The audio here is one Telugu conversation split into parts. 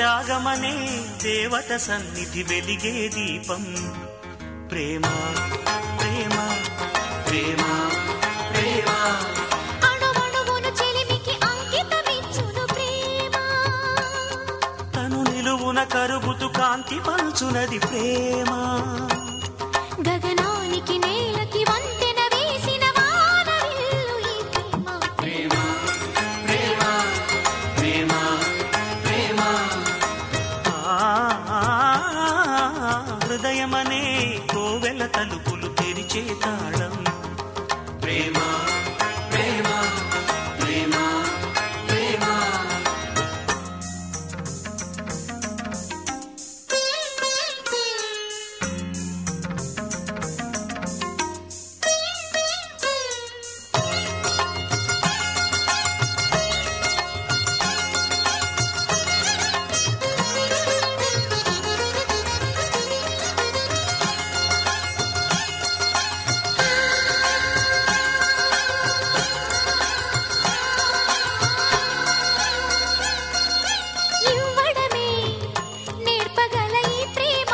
త్యాగమనే దేవత సన్నిధి వెలిగే దీపం ప్రేమ ప్రేమ ప్రేమ ప్రేమ అణువణువును చెలిమికి అంకితమిచ్చును ప్రేమ తను నిలువున కరుగుతు కాంతి పంచునది ప్రేమ గగనానికి నేలకి వంతెన వేసిన వానవిల్లు ఈ ప్రేమ ప్రేమ ప్రేమ ప్రేమ ఆ, హృదయమనే కోవెల తలుపులు తెరిచే తాళం ప్రేమ ప్రేమ ప్రేమ ప్రేమ ఇవ్వడమే నేర్పగల ఈ ప్రేమ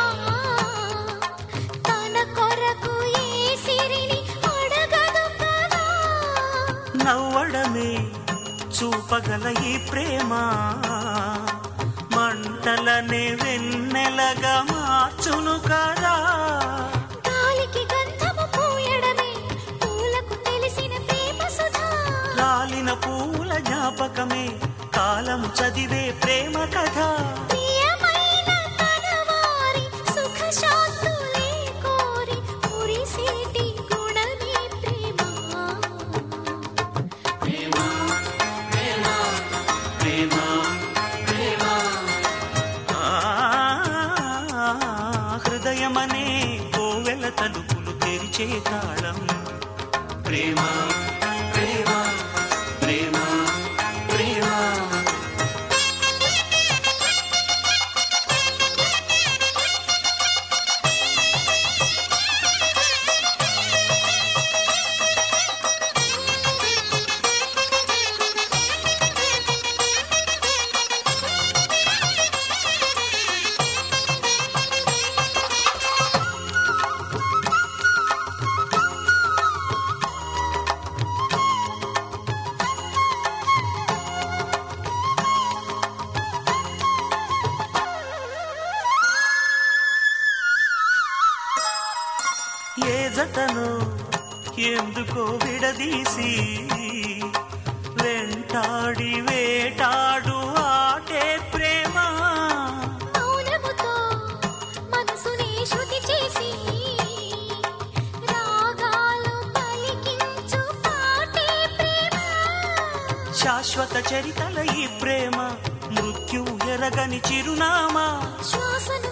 తన కొరకు ఏ సిరిని అడగదు కదా నవ్వడమే చూపగల ఈ ప్రేమ మంటలనే వెన్నెలగా మార్చును కదా గాలికి గంధము పూయడమే పూలకు తెలిసిన ప్రేమ సుధా రాలిన పూల జ్ఞాపకమే కాలము చదివే ప్రేమ కథ ప్రియమైన తనవారి సుఖ శాంతులే కోరి మురిసేటి గుణమే ప్రేమ ప్రేమ ప్రేమ ప్రేమ ప్రేమ ఆ, హృదయమనే కోవెల తలుపులు తెరిచే తాళం ప్రేమ ప్రేమ ప్రేమ ప్రేమ ఏ జతను ఎందుకో విడదీసి వెంటాడి వేటాడు ఆటే ప్రేమ మౌనముతో మనసునే శృతి చేసి రాగాలు పలికించు పాటే ప్రేమ శాశ్వత చరితల ఈ ప్రేమ మృత్యు ఎరగని చిరునామా శ్వాసను